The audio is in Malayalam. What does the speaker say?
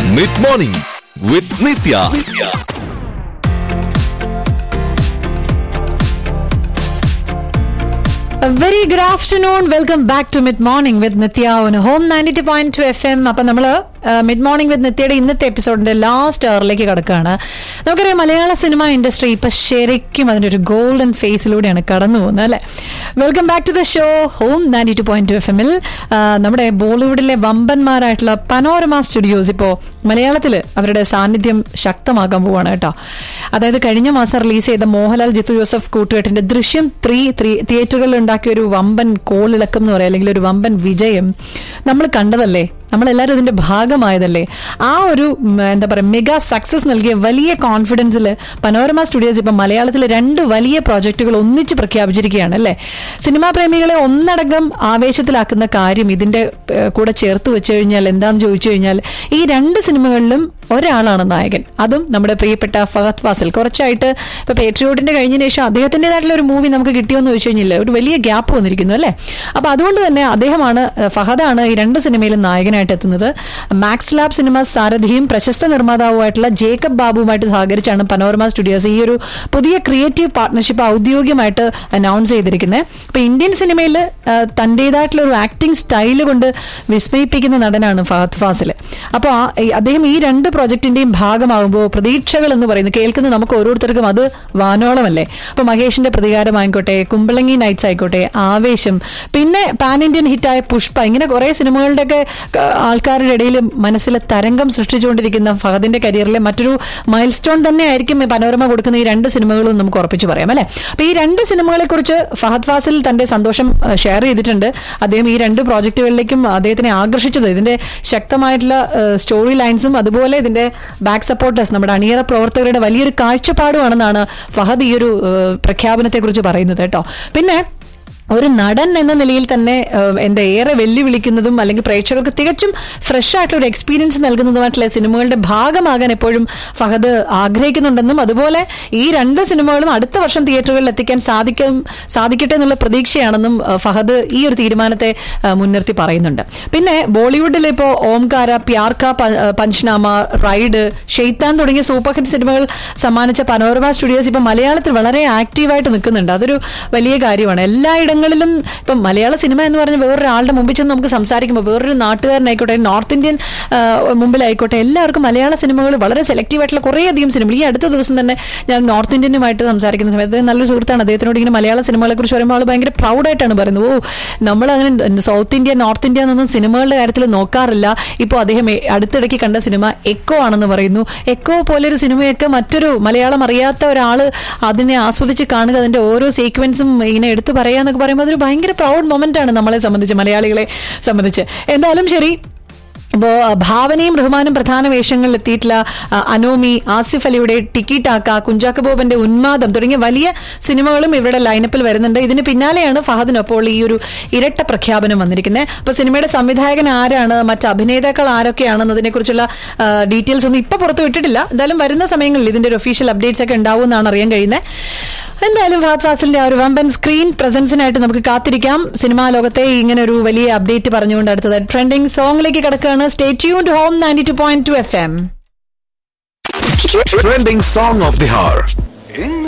Mid morning with Nithya A very good afternoon. Welcome back to Mid Morning with Nitya on Home 92.2 FM. അപ്പൊ നമ്മള് മിഡ് മോർണിംഗ് വിത്ത് നിത്യയുടെ ഇന്നത്തെ എപ്പിസോഡിന്റെ ലാസ്റ്റ് അവറിലേക്ക് കിടക്കുകയാണ് നമുക്കറിയാം മലയാള സിനിമ ഇൻഡസ്ട്രി ഇപ്പൊ ശരിക്കും അതിന്റെ ഒരു ഗോൾഡൻ ഫേസിലൂടെയാണ് കടന്നു പോകുന്നത് അല്ലെ welcome back to the show home ninety two point two F എമ്മിൽ നമ്മുടെ ബോളിവുഡിലെ വമ്പന്മാരായിട്ടുള്ള പനോരമ സ്റ്റുഡിയോസ് ഇപ്പോൾ മലയാളത്തിൽ അവരുടെ സാന്നിധ്യം ശക്തമാക്കാൻ പോവാണ് കേട്ടോ അതായത് കഴിഞ്ഞ മാസം റിലീസ് ചെയ്ത മോഹൻലാൽ ജിത്തു ജോസഫ് കൂട്ടുകെട്ടിന്റെ ദൃശ്യം ത്രീ ത്രീ തിയേറ്ററുകളിൽ ഉണ്ടാക്കിയ ഒരു വമ്പൻ കോളിളക്കം എന്ന് പറയാം അല്ലെങ്കിൽ ഒരു വമ്പൻ വിജയം നമ്മൾ കണ്ടതല്ലേ നമ്മളെല്ലാവരും ഇതിന്റെ ഭാഗമായതല്ലേ ആ ഒരു ഉം, എന്താ പറയുക മെഗാ സക്സസ് നൽകിയ വലിയ കോൺഫിഡൻസിൽ പനോരമ സ്റ്റുഡിയോസ് ഇപ്പം മലയാളത്തിൽ രണ്ട് വലിയ പ്രോജക്റ്റുകൾ ഒന്നിച്ച് പ്രഖ്യാപിച്ചിരിക്കുകയാണ് അല്ലേ സിനിമാ പ്രേമികളെ ഒന്നടങ്കം ആവേശത്തിലാക്കുന്ന കാര്യം ഇതിന്റെ ഏഹ്, കൂടെ ചേർത്ത് വെച്ച് കഴിഞ്ഞാൽ എന്താണെന്ന് ചോദിച്ചു കഴിഞ്ഞാൽ ഈ രണ്ട് സിനിമകളിലും ഒരാളാണ് നായകൻ അതും നമ്മുടെ പ്രിയപ്പെട്ട ഫഹദ് ഫാസിൽ കുറച്ചായിട്ട് ഇപ്പൊ പേട്രിയോട്ടിന്റെ കഴിഞ്ഞതിന് ശേഷം അദ്ദേഹത്തിൻ്റെതായിട്ടുള്ള ഒരു മൂവി നമുക്ക് കിട്ടിയോന്ന് ചോദിച്ചു കഴിഞ്ഞാൽ ഒരു വലിയ ഗ്യാപ്പ് വന്നിരിക്കുന്നു അല്ലേ അപ്പൊ അതുകൊണ്ട് തന്നെ അദ്ദേഹമാണ് ഏഹ്, ഫഹദാണ് ഈ രണ്ട് സിനിമയിലും നായകനായിട്ട് എത്തുന്നത് മാക്സ് ലാബ് സിനിമ സാരഥിയും പ്രശസ്ത നിർമ്മാതാവുമായിട്ടുള്ള ജേക്കബ് ബാബുവുമായിട്ട് സഹകരിച്ചാണ് പനോരമ സ്റ്റുഡിയോസ് ഈ ഒരു പുതിയ ക്രിയേറ്റീവ് പാർട്ട്ണർഷിപ്പ് ഔദ്യോഗികമായിട്ട് അനൗൺസ് ചെയ്തിരിക്കുന്നത് അപ്പൊ ഇന്ത്യൻ സിനിമയിൽ തന്റേതായിട്ടുള്ള ഒരു ആക്ടിംഗ് സ്റ്റൈല് കൊണ്ട് വിസ്മയിപ്പിക്കുന്ന നടനാണ് ഫഹദ് ഫാസിൽ അപ്പോൾ അദ്ദേഹം ഈ രണ്ട് പ്രോജക്റ്റിന്റെയും ഭാഗമാകുമ്പോൾ പ്രതീക്ഷകൾ എന്ന് പറയുന്നത് കേൾക്കുന്ന നമുക്ക് ഓരോരുത്തർക്കും അത് വാനോളമല്ലേ അപ്പൊ മഹേഷിന്റെ പ്രതികാരം ആയിക്കോട്ടെ കുമ്പളങ്ങി നൈറ്റ്സ് ആയിക്കോട്ടെ ആവേശം പിന്നെ പാൻ ഇന്ത്യൻ ഹിറ്റായ പുഷ്പ ഇങ്ങനെ കുറെ സിനിമകളുടെയൊക്കെ ക- ആൾക്കാരുടെ ഇടയിൽ മനസ്സിലെ തരംഗം സൃഷ്ടിച്ചുകൊണ്ടിരിക്കുന്ന ഫഹദിന്റെ കരിയറിലെ മറ്റൊരു മൈൽ സ്റ്റോൺ തന്നെ ആയിരിക്കും ഈ പനോരമ കൊടുക്കുന്ന ഈ രണ്ട് സിനിമകളും നമുക്ക് ഉറപ്പിച്ചു പറയാം അല്ലെ അപ്പൊ ഈ രണ്ട് സിനിമകളെ കുറിച്ച് ഫഹദ് ഫാസിൽ തന്റെ സന്തോഷം ഷെയർ ചെയ്തിട്ടുണ്ട് അദ്ദേഹം ഈ രണ്ട് പ്രോജക്റ്റുകളിലേക്കും അദ്ദേഹത്തിനെ ആകർഷിച്ചത് ഇതിന്റെ ശക്തമായിട്ടുള്ള സ്റ്റോറി ലൈൻസും അതുപോലെ ഇതിന്റെ ബാക്ക് സപ്പോർട്ടേഴ്സ് നമ്മുടെ അണിയറ പ്രവർത്തകരുടെ വലിയൊരു കാഴ്ചപ്പാടുമാണെന്നാണ് ഫഹദ് ഈ ഒരു പ്രഖ്യാപനത്തെ കുറിച്ച് പറയുന്നത് കേട്ടോ പിന്നെ ഒരു നടൻ എന്ന നിലയിൽ തന്നെ ഏഹ്, എന്താ ഏറെ വെല്ലുവിളിക്കുന്നതും അല്ലെങ്കിൽ പ്രേക്ഷകർക്ക് തികച്ചും ഫ്രഷ് ആയിട്ടുള്ള ഒരു എക്സ്പീരിയൻസ് നൽകുന്നതുമായിട്ടുള്ള സിനിമകളുടെ ഭാഗമാകാൻ എപ്പോഴും ഫഹദ് ആഗ്രഹിക്കുന്നുണ്ടെന്നും അതുപോലെ ഈ രണ്ട് സിനിമകളും അടുത്ത വർഷം തിയേറ്ററുകളിൽ എത്തിക്കാൻ സാധിക്കും സാധിക്കട്ടെ എന്നുള്ള പ്രതീക്ഷയാണെന്നും ഏഹ്, ഫഹദ് ഈ ഒരു തീരുമാനത്തെ ഏഹ്, മുൻനിർത്തി പറയുന്നുണ്ട് പിന്നെ ബോളിവുഡിൽ ഇപ്പോൾ ഓംകാര പ്യാർക്ക പ- ഏഹ്, പഞ്ച്നാമ റൈഡ് ഷെയ്ത്താൻ തുടങ്ങിയ സൂപ്പർ ഹിറ്റ് സിനിമകൾ സമ്മാനിച്ച പനോരമ സ്റ്റുഡിയോസ് ഇപ്പം മലയാളത്തിൽ വളരെ ആക്റ്റീവായിട്ട് നിൽക്കുന്നുണ്ട് അതൊരു വലിയ കാര്യമാണ് എല്ലായിടങ്ങളിലും ഇപ്പം മലയാള സിനിമ എന്ന് പറഞ്ഞ വേറൊരാളുടെ മുമ്പിൽ ചെന്ന് നമുക്ക് സംസാരിക്കുമ്പോൾ വേറൊരു നാട്ടുകാരനായിക്കോട്ടെ നോർത്ത് ഇന്ത്യൻ ആ, മുമ്പിലായിക്കോട്ടെ എല്ലാവർക്കും മലയാള സിനിമകൾ വളരെ സെലക്റ്റീവ് ആയിട്ടുള്ള കുറേയധികം സിനിമകൾ ഈ അടുത്ത ദിവസം തന്നെ ഞാൻ നോർത്ത് ഇന്ത്യനുമായിട്ട് സംസാരിക്കുന്ന സമയത്ത് നല്ലൊരു സുഹൃത്താണ് അദ്ദേഹത്തിനോട് ഇങ്ങനെ മലയാള സിനിമകളെ കുറിച്ച് പറയുമ്പോൾ ആൾ ഭയങ്കര പ്രൗഡായിട്ടാണ് പറയുന്നത് ഓ നമ്മൾ അങ്ങനെ സൗത്ത് ഇന്ത്യ നോർത്ത് ഇന്ത്യ എന്നൊന്നും സിനിമകളുടെ കാര്യത്തിൽ നോക്കാറില്ല ഇപ്പോൾ അദ്ദേഹം എ- അടുത്തിടയ്ക്ക് കണ്ട സിനിമ എക്കോ ആണെന്ന് പറയുന്നു എക്കോ പോലൊരു സിനിമയൊക്കെ മറ്റൊരു മലയാളം അറിയാത്ത ഒരാൾ അതിനെ ആസ്വദിച്ച് കാണുക അതിന്റെ ഓരോ സീക്വൻസും ഇങ്ങനെ എടുത്തു പറയാന്നൊക്കെ പറയുമ്പോൾ അതൊരു ഭയങ്കര പ്രൗഡ് മൊമെന്റ് ആണ് നമ്മളെ സംബന്ധിച്ച് മലയാളികളെ സംബന്ധിച്ച് എന്തായാലും ശരി ഇപ്പോ ഭാവനയും റഹ്മാനും പ്രധാന വേഷങ്ങളിൽ എത്തിയിട്ടുള്ള ആ, അനോമി ആസിഫ് അലിയുടെ ടിക്കി ടാക്ക കുഞ്ചാക്ക ബോബന്റെ ഉന്മാദം തുടങ്ങിയ വലിയ സിനിമകളും ഇവരുടെ ലൈനപ്പിൽ വരുന്നുണ്ട് ഇതിന് പിന്നാലെയാണ് ഫഹദിനപ്പോൾ ഈ ഒരു ഇരട്ട പ്രഖ്യാപനം വന്നിരിക്കുന്നത് അപ്പൊ സിനിമയുടെ സംവിധായകൻ ആരാണ് മറ്റ് അഭിനേതാക്കൾ ആരൊക്കെയാണെന്നതിനെ കുറിച്ചുള്ള ഡീറ്റെയിൽസ് ഒന്നും ഇപ്പൊ പുറത്തു വിട്ടിട്ടില്ല എന്തായാലും വരുന്ന സമയങ്ങളിൽ ഇതിന്റെ ഒരു ഒഫീഷ്യൽ അപ്ഡേറ്റ്സ് ഒക്കെ ഉണ്ടാവും എന്നാണ് അറിയാൻ കഴിയുന്നത് എന്തായാലും ഫഹദ് ഫാസിലിന്റെ ആ ഒരു വമ്പൻ സ്ക്രീൻ പ്രസൻസിനായിട്ട് നമുക്ക് കാത്തിരിക്കാം സിനിമാ ലോകത്തെ ഇങ്ങനെ ഒരു വലിയ അപ്ഡേറ്റ് പറഞ്ഞുകൊണ്ട് അടുത്തത് ട്രെൻഡിങ് സോങ്ങിലേക്ക് കിടക്കുകയാണ് stay tuned home ninety two point two F M trending song of the hour